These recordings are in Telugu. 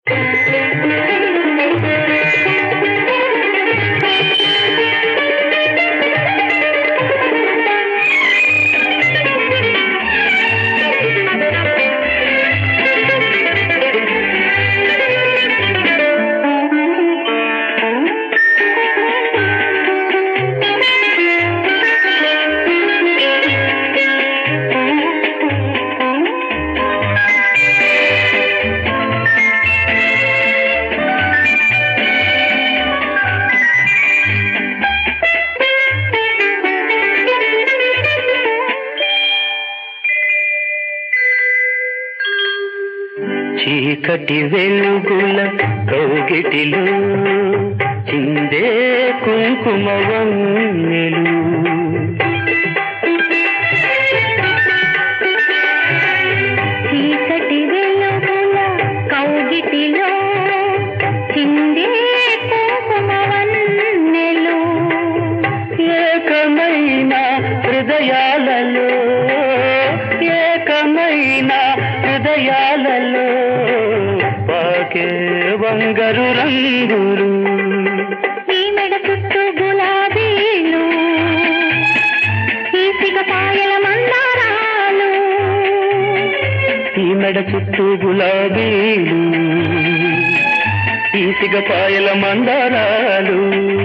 చీకటి వెలుగుల కౌగిటిలో చిందే కుంకుమ వన్నెలు చీకటి వెలుగుల కౌగిటిలో చిందే కుంకుమవన్నెలు ఏకమైన హృదయాలలో ఏకమైన హృదయాలలో పాకే వంగరు రంగులు ఈ మెడ చుట్టూ గులాబీలు ఈ సిగపాయల మందారాలు ఈ మెడ చుట్టూ గులాబీలు ఈ సిగపాయల మందారాలు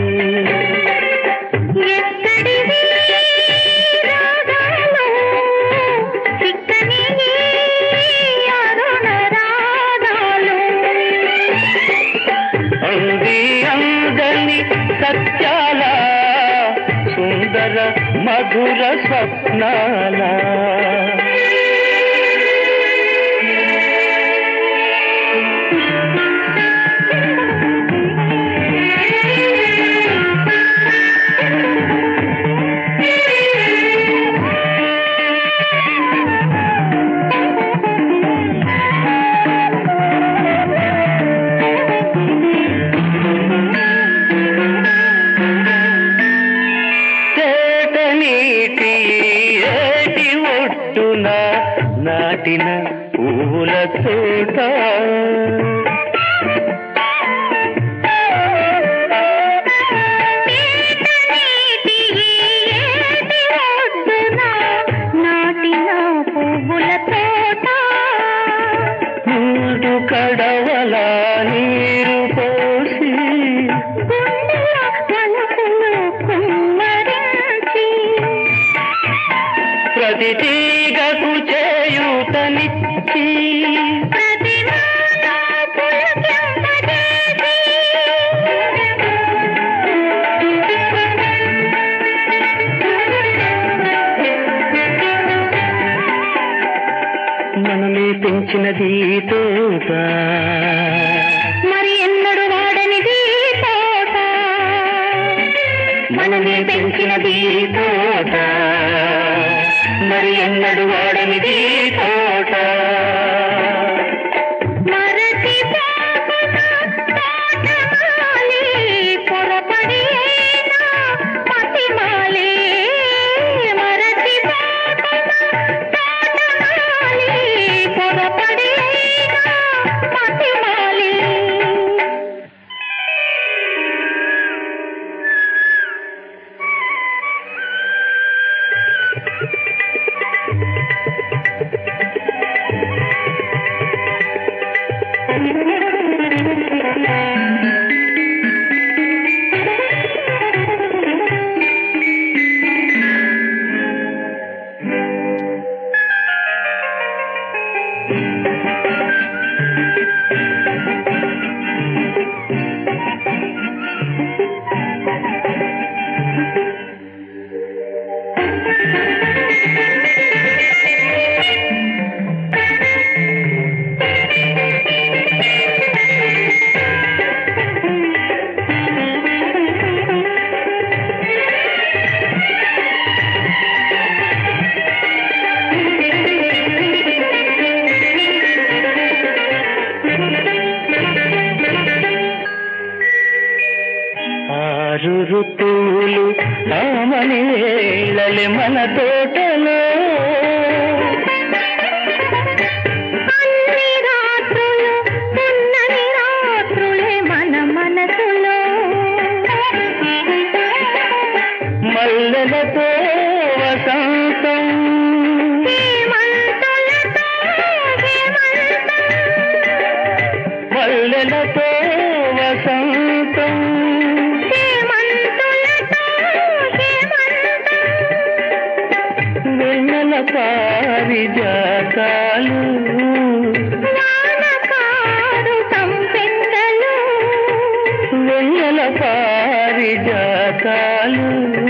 ఎక్కడివి రాగాలు చిక్కని అరుణ రాగాలు అంది అందని సత్యాల సుందర మధుర స్వప్నాల తేట నీటి ఏటి ఒట్టున నాటిన పూల తోట నీటి ఏటి ఒడ్డున నాటిన పువ్వుల తోట మూడు కడవల నీరు పోసి గుండెల మలుపులు కుమ్మరించి ప్రతి తీగకు చేయూతనిచ్చి ప్రతి నాలో పులకింపజేసి మనమే పెంచినది ఈ తోట మరి ఎన్నడు వాడనిది తోట మనమే పెంచినది ఈ తోట మరి ఎన్నడు వాడనిది ఈ తోట మరచి పోకున తోటమాలి పొరపడి అయినా మతిమాలి మరచి పోకున తోటమాలి పొరపడి అయినా మతిమాలి ఆరు ఋతువులు ఆమని వేళలే మన తోటలో అన్ని రాత్రులు ఉన్నని వెన్నెలతో వసంతం హేమంతులతో హేమంతం వెన్నెల పారిజాతాలు వానకారు సంపెంగలు వెన్నెల పారిజాతాలు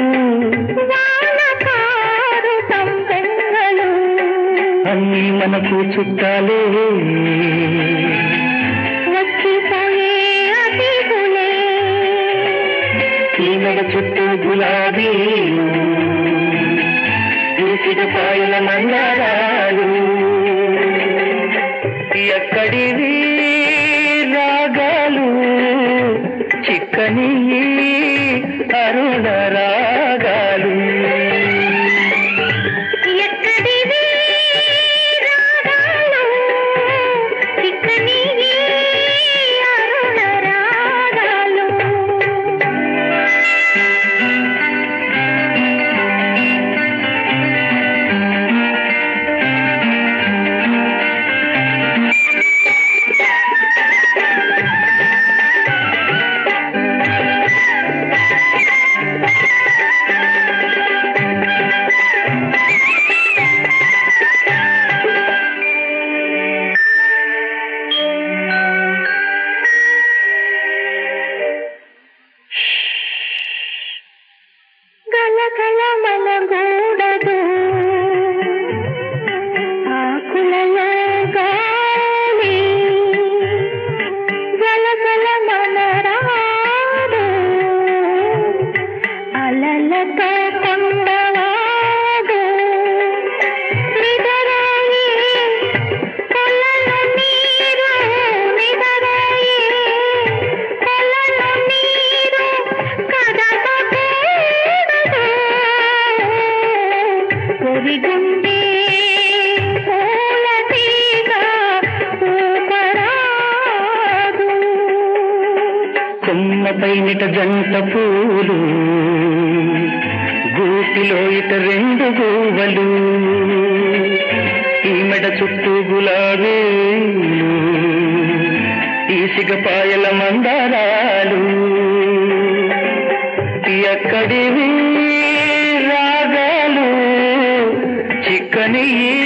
వానకారు సంపెంగలు అన్నీ మనకు చుట్టాలే వచ్చిపోయే అతిథులే ఈమెడ చుట్టూ గులాబీ ఈసిగ పాయల మందారాలు ఎక్కడివి రాగాలు చిక్కని అరుణ రాగాలు ఎక్కడివి రాగాలు చిక్కని అరుణ రాగాలు గలగల మనగూడదు ఆకులలో గాలి గలగల మనరాడు అలలతో కొండవాడు నిదరాయి కొలను నీరు నిదరాయి కొలను నీరు కదపకూడదు ఒరిగుండే పూల తీగ ఊపరాదు కొమ్మపై నిట జంట పూలు గూటిలో ఇట రెండు గూవలు ఈమెడ చుట్టూ గులాబీలు ఈసిగ పాయల మందారాలు ఎక్కడివి రాగాలు చిక్కని ఈ